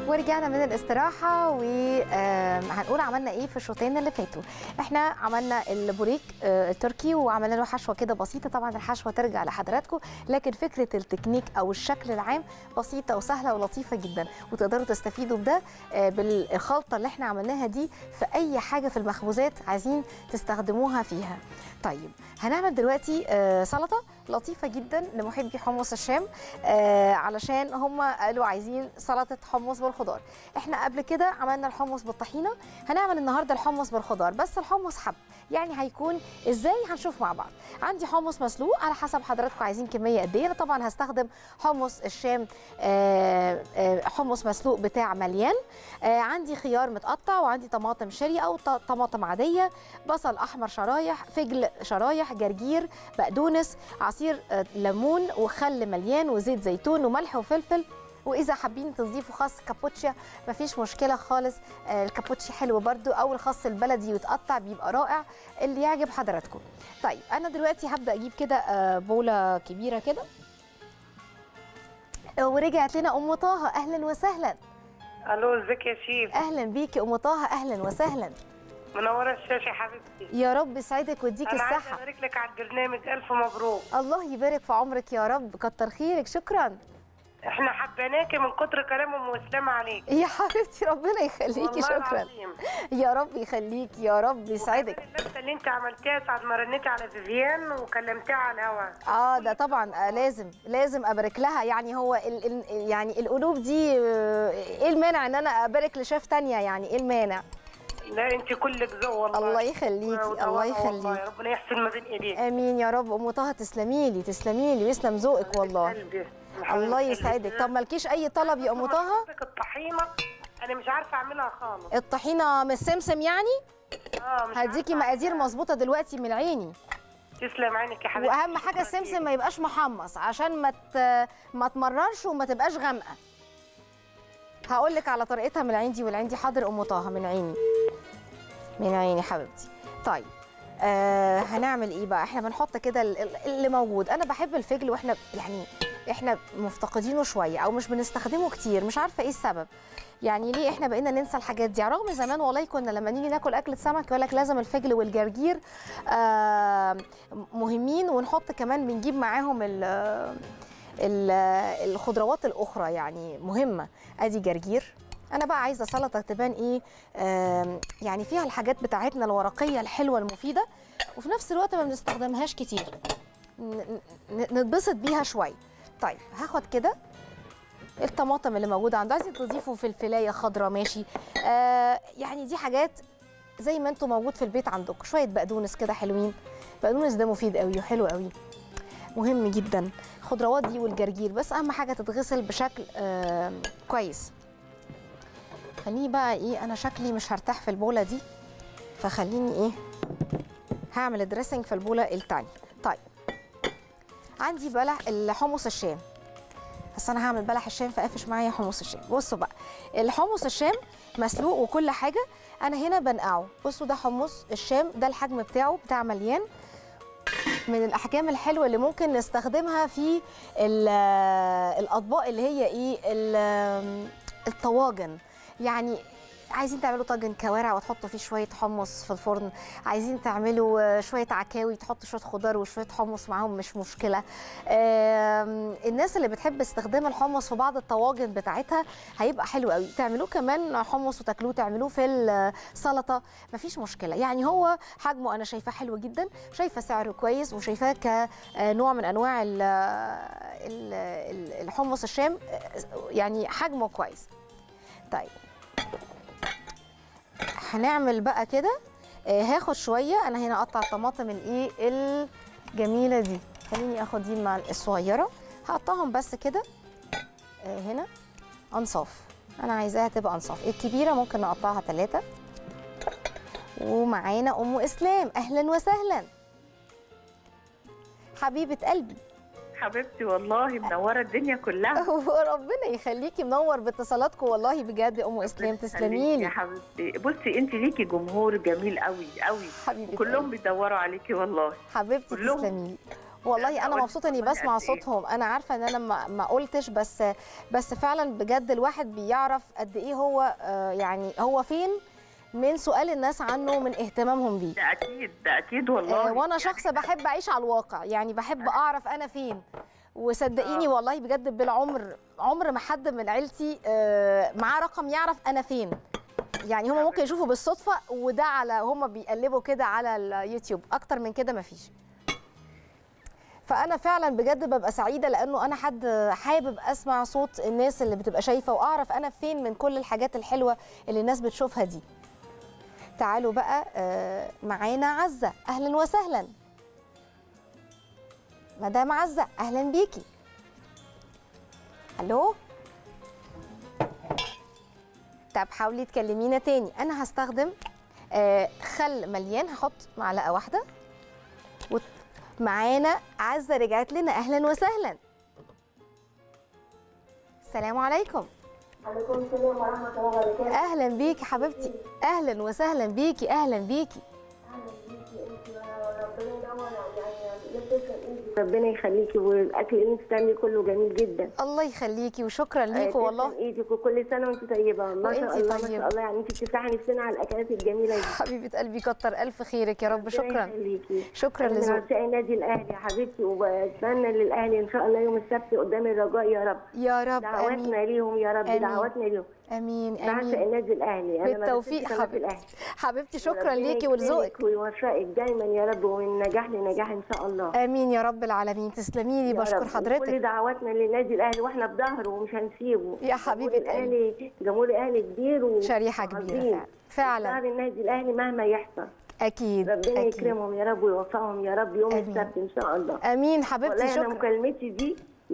ورجعنا من الاستراحة وهنقول عملنا ايه في الشوطين اللي فاتوا احنا عملنا البوريك آه، التركي وعملنا له حشوة كده بسيطة طبعا الحشوة ترجع لحضراتكم لكن فكرة التكنيك او الشكل العام بسيطة وسهلة ولطيفة جدا وتقدروا تستفيدوا بده آه، بالخلطة اللي احنا عملناها دي في اي حاجة في المخبوزات عايزين تستخدموها فيها طيب هنعمل دلوقتي آه، سلطة لطيفة جدا لمحبي حمص الشام آه، علشان هم قالوا عايزين سلطة حمص بالخضار احنا قبل كده عملنا الحمص بالطحينة هنعمل النهاردة الحمص بالخضار بس الحمص حب يعني هيكون ازاي هنشوف مع بعض عندي حمص مسلوق على حسب حضراتكم عايزين كمية قد ايه انا طبعا هستخدم حمص الشام آه، آه، حمص مسلوق بتاع مليان آه، عندي خيار متقطع وعندي طماطم شيري او ط- طماطم عادية بصل احمر شرايح فجل شرايح جرجير بقدونس عصير آه، ليمون وخل مليان وزيت زيتون وملح وفلفل واذا حابين تضيفوا خس كابوتشا مفيش مشكله خالص آه، الكابوتشي حلو برده او الخس البلدي ويتقطع بيبقى رائع اللي يعجب حضراتكم طيب انا دلوقتي هبدا اجيب كده آه، بوله كبيره كده آه، ورجعت لنا ام طه اهلا وسهلا الو ازيك يا شيف اهلا بيكي ام طه اهلا وسهلا منوره الشاشه حبيبتي يا رب يسعدك ويديك انا عايزه الصحه ابارك لك على البرنامج الف مبروك الله يبارك في عمرك يا رب كتر خيرك شكرا احنا حبيناكي من كتر كلام ام اسلام عليك يا حبيبتي ربنا يخليكي والله شكرا العظيم. يا رب يخليكي يا رب يسعدك وكمان اللمسه اللي انت عملتيها ساعه ما رنيتي على فيفيان وكلمتيها على الهواء اه ده طبعا آه لازم لازم ابارك لها يعني هو ال ال يعني القلوب دي آه، ايه المانع ان انا ابارك لشيف تانية يعني ايه المانع لا انت كلك ذوق والله الله يخليكي وذوقها الله والله. يخليكي ربنا يحسن ما بين ايديك امين يا رب ام طه تسلمي لي تسلمي لي ويسلم ذوقك والله قلبي. الله يسعدك طب مالكيش اي طلب يا ام طه حضرتك الطحينه انا مش عارفه اعملها خالص الطحينه من السمسم يعني اه مش هديكي عارفة مقادير أعملها. مظبوطه دلوقتي من عيني تسلم عينك يا حبيبتي واهم حاجه شكراً السمسم ليك. ما يبقاش محمص عشان ما ت- ما تمررش وما تبقاش غامقه هقول لك على طريقتها من عندي والعندي حاضر ام طه من عيني من عيني حبيبتي طيب آه هنعمل ايه بقى احنا بنحط كده ال- ال- اللي موجود انا بحب الفجل واحنا يعني احنا مفتقدينه شويه او مش بنستخدمه كتير مش عارفه ايه السبب يعني ليه احنا بقينا ننسى الحاجات دي رغم زمان والله كنا لما نيجي ناكل اكله سمك يقول لك لازم الفجل والجرجير آه مهمين ونحط كمان بنجيب معاهم ال ال- الخضروات الاخرى يعني مهمه ادي جرجير انا بقى عايزه سلطه تبان ايه آم، يعني فيها الحاجات بتاعتنا الورقيه الحلوه المفيده وفي نفس الوقت ما بنستخدمهاش كتير ن- ن- نتبسط بيها شويه طيب هاخد كده الطماطم اللي موجوده عنده عايزين تضيفوا فلفلايه خضراء ماشي آه يعني دي حاجات زي ما انتم موجود في البيت عندكم شويه بقدونس كده حلوين بقدونس ده مفيد قوي وحلو قوي مهم جدا الخضروات دي والجرجير بس اهم حاجه تتغسل بشكل آه كويس خليني بقى ايه انا شكلي مش هرتاح في البوله دي فخليني ايه هعمل الدريسنج في البوله التانية طيب عندي بلح الحمص الشام بس انا هعمل بلح الشام فقافش معايا حمص الشام بصوا بقى الحمص الشام مسلوق وكل حاجه انا هنا بنقعه بصوا ده حمص الشام ده الحجم بتاعه بتاع مليان من الاحجام الحلوه اللي ممكن نستخدمها في ال- الاطباق اللي هي ايه ال- الطواجن يعني عايزين تعملوا طاجن كوارع وتحطوا فيه شويه حمص في الفرن عايزين تعملوا آه، شويه عكاوي تحطوا شويه خضار وشويه حمص معاهم مش مشكله آم، الناس اللي بتحب استخدام الحمص في بعض الطواجن بتاعتها هيبقى حلو قوي تعملوه كمان حمص وتاكلوه تعملوه في السلطه مفيش مشكله يعني هو حجمه انا شايفاه حلو جدا شايفه سعره كويس وشايفاه كنوع من انواع ال- ال- ال- الحمص الشام يعني حجمه كويس طيب هنعمل بقى كده آه، هاخد شويه انا هنا اقطع الطماطم الايه الجميله دي خليني اخد دي مع الصغيره هقطعهم بس كده آه، هنا انصاف انا عايزاها تبقى انصاف الكبيره ممكن نقطعها ثلاثه ومعانا ام اسلام اهلا وسهلا حبيبه قلبي حبيبتي والله منوره الدنيا كلها وربنا يخليكي منور باتصالاتكم والله بجد يا ام اسلام تسلمي يا لي حبيبتي بصي انت ليكي جمهور جميل قوي قوي حبيبه كلهم قلبي. بيدوروا عليكي والله حبيبتي كلهم. تسلمي لي والله انا أقول مبسوطه اني والله بسمع قد إيه. صوتهم انا عارفه ان انا ما, ما قلتش بس بس فعلا بجد الواحد بيعرف قد ايه هو آه، يعني هو فين من سؤال الناس عنه من اهتمامهم بيه ده اكيد ده اكيد والله آه، وانا يعني شخص بحب اعيش على الواقع يعني بحب اعرف انا فين وصدقيني والله بجد بالعمر عمر ما حد من عيلتي آه، معاه رقم يعرف انا فين يعني هم ممكن يشوفوا بالصدفه وده على هم بيقلبوا كده على اليوتيوب اكتر من كده مفيش فانا فعلا بجد ببقى سعيده لانه انا حد حابب اسمع صوت الناس اللي بتبقى شايفه واعرف انا فين من كل الحاجات الحلوه اللي الناس بتشوفها دي تعالوا بقى آه، معانا عزه اهلا وسهلا مدام عزه اهلا بيكي الو طب حاولي تكلمينا تاني انا هستخدم آه، خل مليان هحط معلقه واحده وت- معانا عزه رجعت لنا اهلا وسهلا السلام عليكم عليكم السلام ورحمة الله وبركاته اهلا بيكي حبيبتي اهلا وسهلا بيكي اهلا بيكي أهلا بيكي أنت وربنا يدور يعني يتصل إيدك ربنا يخليكي والأكل اللي أنت بتعمليه كله جميل جدا الله يخليكي وشكرا آه، ليكي تسلم والله إيدك وكل سنة وأنت طيبة ما شاء وإنتي الله ما طيبة. شاء الله يعني أنت بتفتحي نفسنا على الأكلات الجميلة دي حبيبه قلبي كتر الف خيرك يا رب ربنا شكرا يخليكي شكرا أنا من لذوقك عشاق النادي الأهلي يا حبيبتي وبتمنى للأهلي إن شاء الله يوم السبت قدام الرجاء يا رب يا رب دعواتنا امين ليهم يا رب آمين. دعواتنا ليهم امين بعشق امين النادي الأهلي أنا ما بالتوفيق بسيبش قناة حبيبتي الأهلي حبيبتي شكرا وربنا ليكي يكرمك ولذوقك ويوفقك دايما يا رب ومن نجاح لنجاح ان شاء الله امين يا رب العالمين تسلمي لي يا بشكر رب. كل حضرتك دعواتنا للنادي الاهلي واحنا في ظهره ومش هنسيبه يا حبيبة جمهور الاهلي جمهور الاهلي كبير و- شريحه كبيره وعظيم. فعلا شعر فعلا النادي الاهلي مهما يحصل اكيد ربنا اكيد يكرمهم يا رب ويوفقهم يا رب يوم آمين. السبت ان شاء الله امين حبيبتي والله انا شكرا مكالمتي دي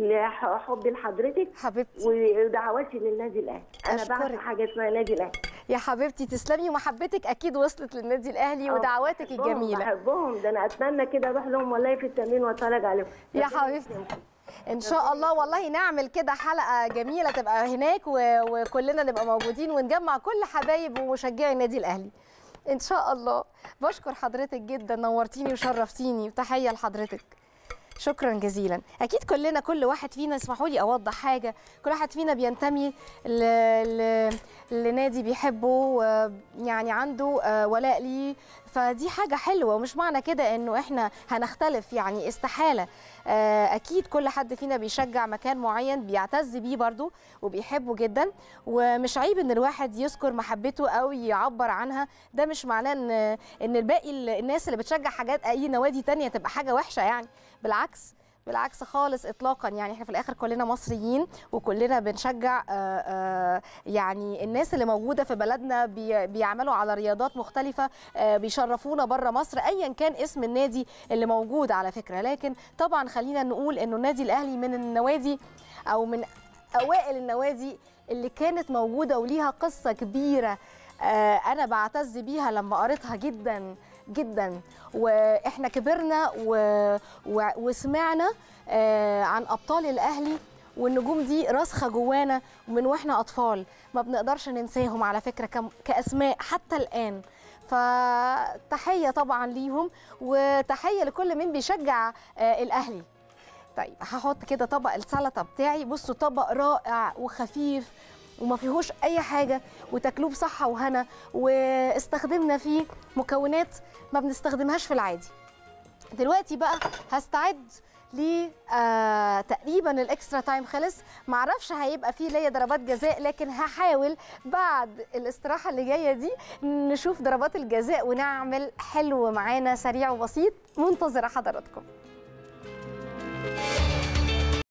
لحبي لحضرتك حبيبتي ودعواتي للنادي الاهلي انا أشكرك. بعشق حاجه اسمها نادي الاهلي يا حبيبتي تسلمي ومحبتك اكيد وصلت للنادي الاهلي آه، ودعواتك بحبهم- الجميله بحبهم ده انا اتمنى كده اروح لهم والله في التمرين واتفرج عليهم يا ربنا حبيبتي يكرمكم. ان شاء الله والله نعمل كده حلقه جميله تبقى هناك و... وكلنا نبقى موجودين ونجمع كل حبايب ومشجعي النادي الاهلي ان شاء الله بشكر حضرتك جدا نورتيني وشرفتيني وتحيه لحضرتك شكرا جزيلا اكيد كلنا كل واحد فينا اسمحوا لي اوضح حاجه كل واحد فينا بينتمي ل... ل... لنادي بيحبه ويعني عنده آه، ولاء ليه فدي حاجه حلوه ومش معنى كده انه احنا هنختلف يعني استحاله آه، اكيد كل حد فينا بيشجع مكان معين بيعتز بيه برضو وبيحبه جدا ومش عيب ان الواحد يذكر محبته او يعبر عنها ده مش معناه ان ان الباقي ال- الناس اللي بتشجع حاجات اي نوادي تانية تبقى حاجه وحشه يعني بالعكس بالعكس خالص اطلاقا يعني احنا في الاخر كلنا مصريين وكلنا بنشجع آه، آه، يعني الناس اللي موجوده في بلدنا بي- بيعملوا على رياضات مختلفه آه، بيشرفونا بره مصر ايا كان اسم النادي اللي موجود على فكره لكن طبعا خلينا نقول انه النادي الاهلي من النوادي او من اوائل النوادي اللي كانت موجوده وليها قصه كبيره آه، انا بعتز بيها لما قريتها جدا جدا واحنا كبرنا و... و... وسمعنا آه، عن ابطال الاهلي والنجوم دي راسخه جوانا من واحنا اطفال ما بنقدرش ننساهم على فكره كم... كاسماء حتى الان فتحيه طبعا ليهم وتحيه لكل من بيشجع آه، الاهلي طيب هحط كده طبق السلطه بتاعي بصوا طبق رائع وخفيف وما فيهوش اي حاجه وتاكلوه بصحه وهنا واستخدمنا فيه مكونات ما بنستخدمهاش في العادي دلوقتي بقى هستعد ل آه تقريبا الاكسترا تايم خلص معرفش هيبقى فيه ليا ضربات جزاء لكن هحاول بعد الاستراحه اللي جايه دي نشوف ضربات الجزاء ونعمل حلو معانا سريع وبسيط منتظره حضراتكم